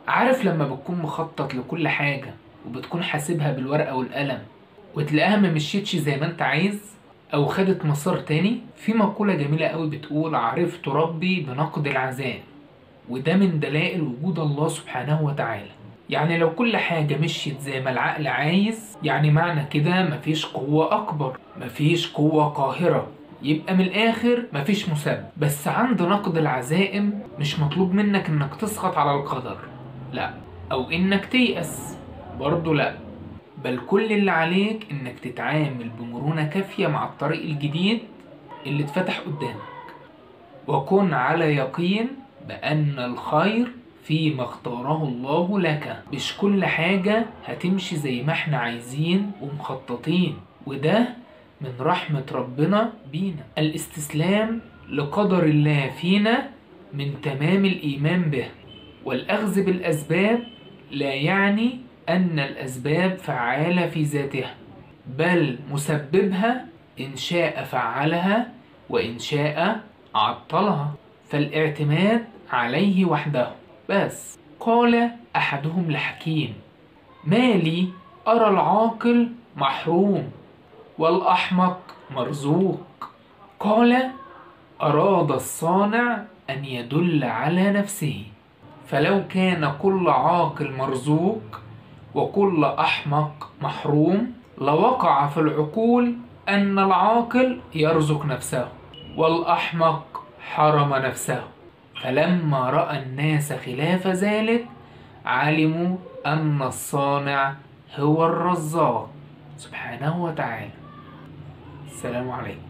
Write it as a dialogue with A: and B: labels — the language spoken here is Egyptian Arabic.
A: عارف لما بتكون مخطط لكل حاجة وبتكون حاسبها بالورقة والقلم وتلاقيها ما مشيتش زي ما انت عايز او خدت مسار تاني في مقولة جميلة قوي بتقول عرفت ربي بنقد العزاء وده من دلائل وجود الله سبحانه وتعالى يعني لو كل حاجة مشيت زي ما العقل عايز يعني معنى كده مفيش قوة أكبر مفيش قوة قاهرة يبقى من الآخر مفيش مسبب بس عند نقد العزائم مش مطلوب منك إنك تسقط على القدر لا أو إنك تيأس برضه لا بل كل اللي عليك إنك تتعامل بمرونة كافية مع الطريق الجديد اللي اتفتح قدامك وكن على يقين بأن الخير فيما اختاره الله لك مش كل حاجة هتمشي زي ما احنا عايزين ومخططين وده من رحمة ربنا بينا الاستسلام لقدر الله فينا من تمام الإيمان به والأخذ بالأسباب لا يعني أن الأسباب فعالة في ذاتها بل مسببها إن شاء فعلها وإن شاء عطلها فالاعتماد عليه وحده بس قال أحدهم لحكيم ما لي أرى العاقل محروم والأحمق مرزوق قال أراد الصانع أن يدل على نفسه فلو كان كل عاقل مرزوق وكل أحمق محروم لوقع في العقول أن العاقل يرزق نفسه والأحمق حرم نفسه فلما رأى الناس خلاف ذلك علموا أن الصانع هو الرزاق سبحانه وتعالى السلام عليكم